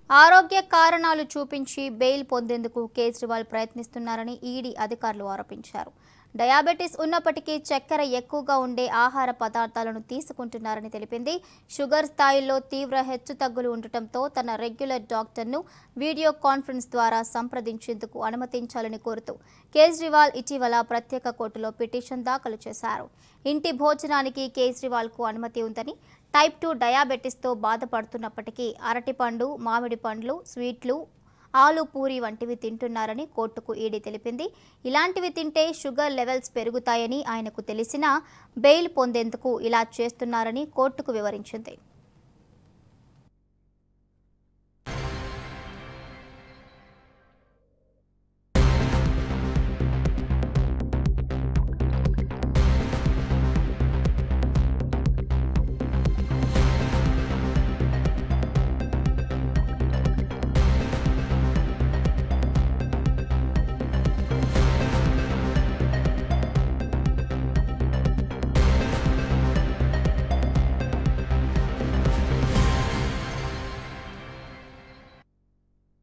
ఆరోగ్య కారణాలు చూపించి బెయిల్ పొందేందుకు కేజ్రీవాల్ ప్రయత్నిస్తున్నారని ఈడీ అధికారులు ఆరోపించారు డయాబెటీస్ ఉన్నప్పటికీ చక్కెర ఎక్కువగా ఉండే ఆహార పదార్థాలను తీసుకుంటున్నారని తెలిపింది షుగర్ స్థాయిల్లో తీవ్ర హెచ్చుతగ్గులు ఉండటంతో తన రెగ్యులర్ డాక్టర్ను వీడియో కాన్ఫరెన్స్ ద్వారా సంప్రదించేందుకు అనుమతించాలని కోరుతూ కేజ్రీవాల్ ఇటీవల ప్రత్యేక కోర్టులో పిటిషన్ దాఖలు చేశారు ఇంటి భోజనానికి కేజ్రీవాల్కు అనుమతి ఉందని టైప్ టూ డయాబెటీస్తో బాధపడుతున్నప్పటికీ అరటిపండు మామిడి పండ్లు స్వీట్లు ఆలు పూరి వంటివి తింటున్నారని కోర్టుకు ఈడీ తెలిపింది ఇలాంటివి తింటే షుగర్ లెవెల్స్ పెరుగుతాయని ఆయనకు తెలిసినా బెయిల్ పొందేందుకు ఇలా చేస్తున్నారని కోర్టుకు వివరించింది